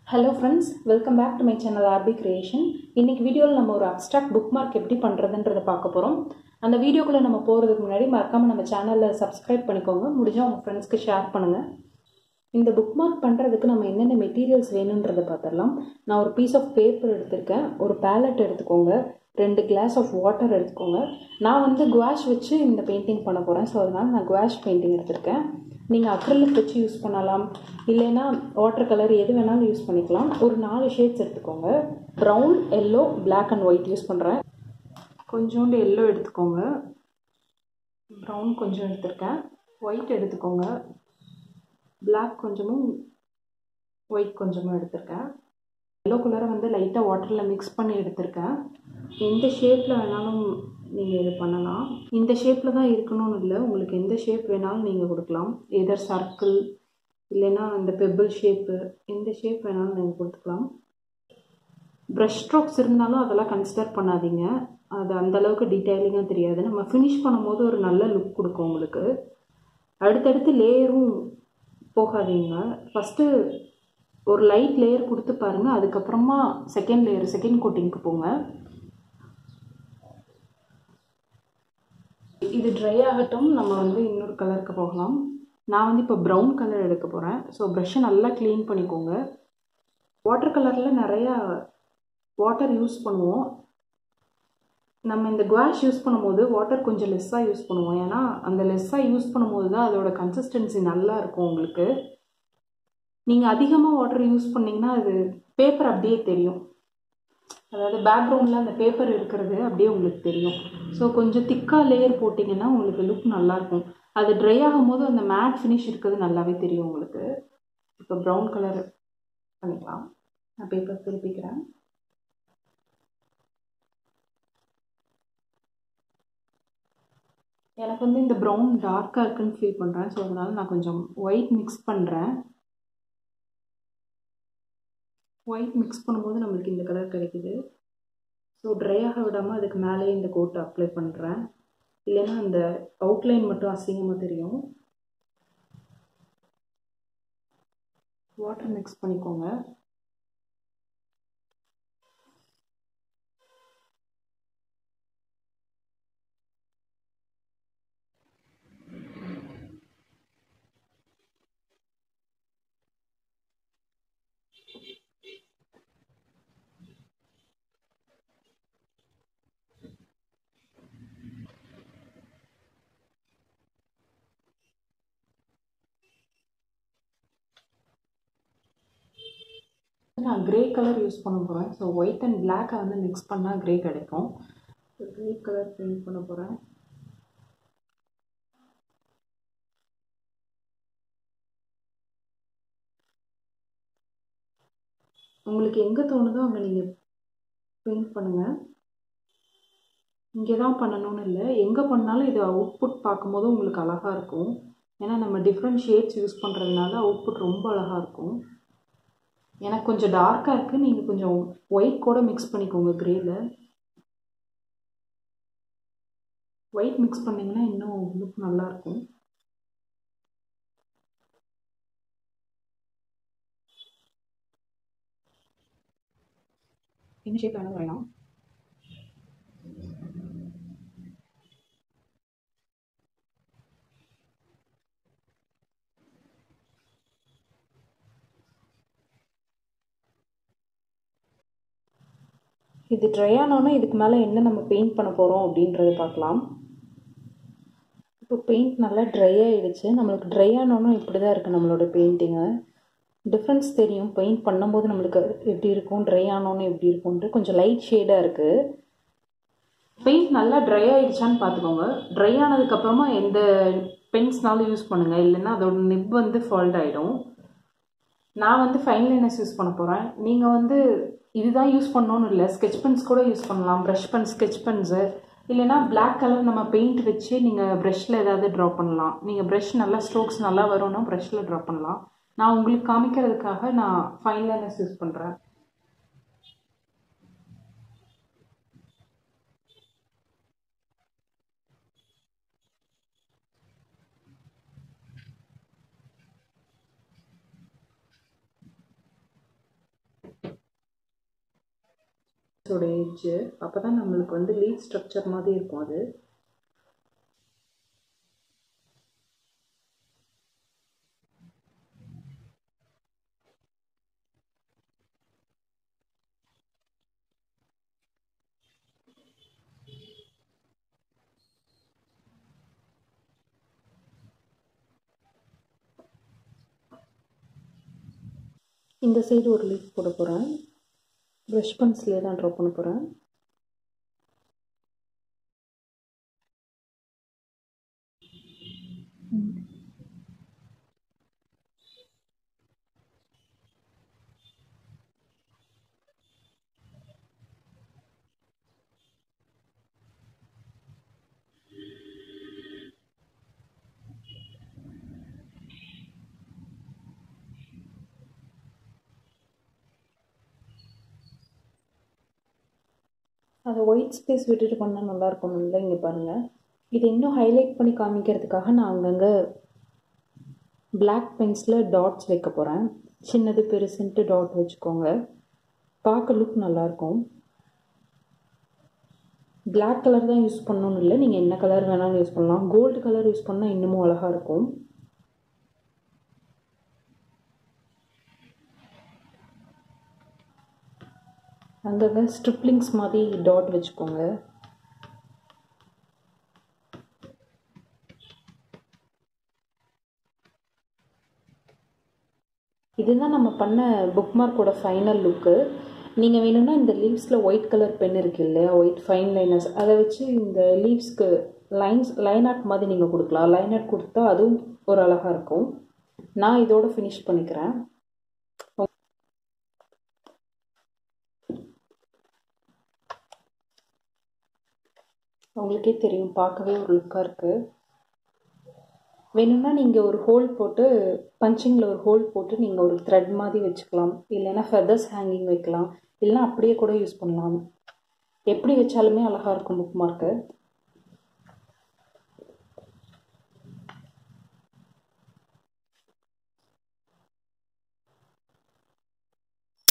hello friends welcome back to my channel RP creation இன்னைக்கு வீடியோவில் நம்ம ஒரு அப்ஸ்ட்ராக்ட் புக் மார்க் எப்படி பண்ணுறதுன்றதை பார்க்க போகிறோம் அந்த வீடியோக்குள்ளே நம்ம போகிறதுக்கு முன்னாடி மறக்காமல் நம்ம சேனலில் சப்ஸ்கிரைப் பண்ணிக்கோங்க முடிஞ்சால் உங்கள் ஃப்ரெண்ட்ஸ்க்கு ஷேர் பண்ணுங்கள் இந்த புக் மார்க் பண்ணுறதுக்கு நம்ம என்னென்ன மெட்டீரியல்ஸ் வேணுன்றதை பார்த்துடலாம் நான் ஒரு பீஸ் ஆஃப் பேப்பர் எடுத்திருக்கேன் ஒரு பேலட் எடுத்துக்கோங்க ரெண்டு கிளாஸ் ஆஃப் வாட்டர் எடுத்துக்கோங்க நான் வந்து குவாஷ் வச்சு இந்த பெயிண்டிங் பண்ண போகிறேன் ஸோ அதனால் நான் குவாஷ் பெயிண்டிங் எடுத்திருக்கேன் நீங்கள் அக்ரலிக் வச்சு யூஸ் பண்ணலாம் இல்லைன்னா வாட்டர் கலர் எது வேணாலும் யூஸ் பண்ணிக்கலாம் ஒரு நாலு ஷேட்ஸ் எடுத்துக்கோங்க brown yellow black and white use பண்ணுறேன் கொஞ்சோண்டு எல்லோ எடுத்துக்கோங்க ப்ரௌன் கொஞ்சம் எடுத்திருக்கேன் ஒயிட் எடுத்துக்கோங்க பிளாக் கொஞ்சமும் ஒயிட் கொஞ்சமும் எடுத்திருக்கேன் எல்லோ கலரை வந்து லைட்டாக வாட்டரில் மிக்ஸ் பண்ணி எடுத்திருக்கேன் எந்த ஷேப்பில் வேணாலும் நீங்கள் இது பண்ணலாம் இந்த ஷேப்பில் தான் இருக்கணும்னு இல்லை உங்களுக்கு எந்த ஷேப் வேணாலும் நீங்கள் கொடுக்கலாம் எதர் சர்க்கிள் இல்லைன்னா இந்த பெபிள் ஷேப்பு எந்த ஷேப் வேணாலும் நீங்கள் கொடுத்துக்கலாம் ப்ரஷ் ஸ்ட்ரோக்ஸ் இருந்தாலும் அதெல்லாம் கன்சிடர் பண்ணாதீங்க அது அந்தளவுக்கு டீட்டெயிலிங்காக தெரியாது நம்ம ஃபினிஷ் பண்ணும்போது ஒரு நல்ல லுக் கொடுக்கும் உங்களுக்கு அடுத்தடுத்து லேயரும் போகாதீங்க ஃபஸ்ட்டு ஒரு லைட் லேயர் கொடுத்து பாருங்கள் அதுக்கப்புறமா செகண்ட் லேயர் செகண்ட் கோட்டிங்க்கு போங்க இது ட்ரை ஆகட்டும் நம்ம வந்து இன்னொரு கலருக்கு போகலாம் நான் வந்து இப்போ ப்ரௌன் கலர் எடுக்க போகிறேன் ஸோ ப்ரஷ்ஷை நல்லா க்ளீன் பண்ணிக்கோங்க வாட்டர் கலரில் நிறையா வாட்டர் யூஸ் பண்ணுவோம் நம்ம இந்த குவாஷ் யூஸ் பண்ணும்போது வாட்டர் கொஞ்சம் லெஸ்ஸாக யூஸ் பண்ணுவோம் ஏன்னா அந்த லெஸ்ஸாக யூஸ் பண்ணும்போது தான் அதோட கன்சிஸ்டன்சி நல்லா இருக்கும் உங்களுக்கு நீங்கள் அதிகமாக வாட்டர் யூஸ் பண்ணிங்கன்னா அது பேப்பர் அப்படியே தெரியும் அதாவது பேக்ரவுண்டில் அந்த பேப்பர் இருக்கிறது அப்படியே உங்களுக்கு தெரியும் ஸோ கொஞ்சம் திக்காக லேயர் போட்டிங்கன்னா உங்களுக்கு லுக் நல்லாயிருக்கும் அது ட்ரை ஆகும்போது அந்த மேட் ஃபினிஷ் இருக்கிறது நல்லாவே தெரியும் உங்களுக்கு இப்போ ப்ரௌன் கலர் பண்ணிக்கலாம் நான் பேப்பர் திருப்பிக்கிறேன் எனக்கு வந்து இந்த ப்ரௌன் டார்க்காக இருக்குன்னு ஃபீல் பண்ணுறேன் ஸோ அதனால் நான் கொஞ்சம் ஒயிட் மிக்ஸ் பண்ணுறேன் ஒயிட் மிக்ஸ் பண்ணும்போது நம்மளுக்கு இந்த கலர் கிடைக்குது ஸோ ட்ரை ஆக விடாமல் அதுக்கு மேலேயே இந்த கோட்டை அப்ளை பண்ணுறேன் இல்லைன்னா அந்த அவுட்லைன் மட்டும் அசிங்கமாக தெரியும் வாட்டர் மிக்ஸ் பண்ணிக்கோங்க நான் க்ரே கலர் யூஸ் பண்ண போகிறேன் ஸோ ஒயிட் அண்ட் பிளாக்கை வந்து மிக்ஸ் பண்ணால் க்ரே கிடைக்கும் க்ரே கலர் பெயிண்ட் பண்ண போகிறேன் உங்களுக்கு எங்கே தோணுதோ அங்கே நீங்கள் பெயிண்ட் பண்ணுங்கள் இங்கே தான் பண்ணணும்னு இல்லை எங்கே பண்ணாலும் இது அவுட்புட் பார்க்கும்போது உங்களுக்கு அழகாக இருக்கும் ஏன்னா நம்ம டிஃப்ரெண்ட் ஷேட்ஸ் யூஸ் பண்ணுறதுனால அவுட்புட் ரொம்ப அழகாக இருக்கும் எனக்கு கொஞ்சம் டார்க்காக இருக்குது நீங்கள் கொஞ்சம் ஒயிட் கூட மிக்ஸ் பண்ணிக்கோங்க க்ரேயில் ஒயிட் மிக்ஸ் பண்ணிங்கன்னா இன்னும் லுக் நல்லாயிருக்கும் என்ன ஷேப் வேணாலும் வரையலாம் இது ட்ரை ஆனோன்னா இதுக்கு மேலே என்ன நம்ம பெயிண்ட் பண்ண போகிறோம் அப்படின்றத பார்க்கலாம் இப்போ பெயிண்ட் நல்லா ட்ரை ஆகிடுச்சு நம்மளுக்கு ட்ரை ஆனோன்னா இப்படி தான் இருக்குது நம்மளோட பெயிண்டிங்கு டிஃப்ரென்ஸ் தெரியும் பெயிண்ட் பண்ணும்போது நம்மளுக்கு எப்படி இருக்கும் ட்ரை ஆனோன்னு எப்படி இருக்கும்ன்ட்டு கொஞ்சம் லைட் ஷேடாக இருக்குது பெயிண்ட் நல்லா ட்ரை ஆகிடுச்சான்னு பார்த்துக்கோங்க ட்ரை ஆனதுக்கப்புறமா எந்த பென்ஸ்னாலும் யூஸ் பண்ணுங்கள் இல்லைன்னா அதோட நிப் வந்து ஃபால்ட் ஆகிடும் நான் வந்து ஃபைன் லைனர்ஸ் யூஸ் பண்ண போகிறேன் நீங்கள் வந்து இதுதான் யூஸ் பண்ணணும்னு இல்லை ஸ்கெச் பென்ஸ் கூட யூஸ் பண்ணலாம் ப்ரஷ் பென் ஸ்கெச் பென்ஸு இல்லைனா பிளாக் கலர் நம்ம பெயிண்ட் வச்சு நீங்கள் ப்ரஷ்ஷில் ஏதாவது ட்ரா பண்ணலாம் நீங்கள் ப்ரஷ் நல்லா ஸ்ட்ரோக்ஸ் நல்லா வரும்னா ப்ரஷ்ஷில் ட்ரா பண்ணலாம் நான் உங்களுக்கு காமிக்கிறதுக்காக நான் ஃபைன் லைனர்ஸ் யூஸ் பண்ணுறேன் ஸோட எட்ஜு அப்போ தான் நம்மளுக்கு வந்து லீஃப் ஸ்ட்ரக்சர் மாதிரி இருக்கும் அது இந்த சைடு ஒரு லீஃப் போட போகிறேன் ப்ரஷ் பென்சிலே தான் ட்ரா பண்ண போகிறேன் அதை ஒயிட் ஸ்பேஸ் விட்டுட்டு பண்ணால் நல்லா இருக்கணும்ல இங்கே பாருங்கள் இது இன்னும் ஹைலைட் பண்ணி காமிக்கிறதுக்காக நான் அங்கங்கே பிளாக் பென்ஸில் டாட்ஸ் வைக்க போகிறேன் சின்னது பெருசுன்ட்டு டாட் வச்சுக்கோங்க பார்க்க லுக் நல்லாயிருக்கும் பிளாக் கலர் தான் யூஸ் பண்ணணும்னு இல்லை நீங்கள் என்ன கலர் வேணாலும் யூஸ் பண்ணலாம் கோல்டு கலர் யூஸ் பண்ணால் இன்னமும் அழகாக இருக்கும் அங்கங்கே ஸ்ட்ரிப்லிங்ஸ் மாதிரி டாட் வச்சுக்கோங்க இதுதான் நம்ம பண்ண புக் மார்க்கோட ஃபைனல் லுக்கு நீங்கள் வேணும்னா இந்த லீவ்ஸில் ஒயிட் கலர் பென் இருக்கு இல்லையா ஒயிட் ஃபைன் லைனர்ஸ் அதை வச்சு இந்த லீவ்ஸ்க்கு லைன்ஸ் லைன் ஆர்ட் மாதிரி நீங்கள் கொடுக்கலாம் லைன் ஆர்ட் கொடுத்தா அதுவும் ஒரு அழகாக இருக்கும் நான் இதோட ஃபினிஷ் பண்ணிக்கிறேன் உங்களுக்கே தெரியும் பார்க்கவே ஒரு லுக்காக இருக்குது வேணும்னா நீங்கள் ஒரு ஹோல் போட்டு பஞ்சிங்கில் ஒரு ஹோல் போட்டு நீங்கள் ஒரு த்ரெட் மாதிரி வச்சுக்கலாம் இல்லைன்னா ஃபெதர்ஸ் ஹேங்கிங் வைக்கலாம் இல்லைனா அப்படியே கூட யூஸ் பண்ணலாம் எப்படி வச்சாலுமே அழகாக இருக்கும் புக் மார்க்கு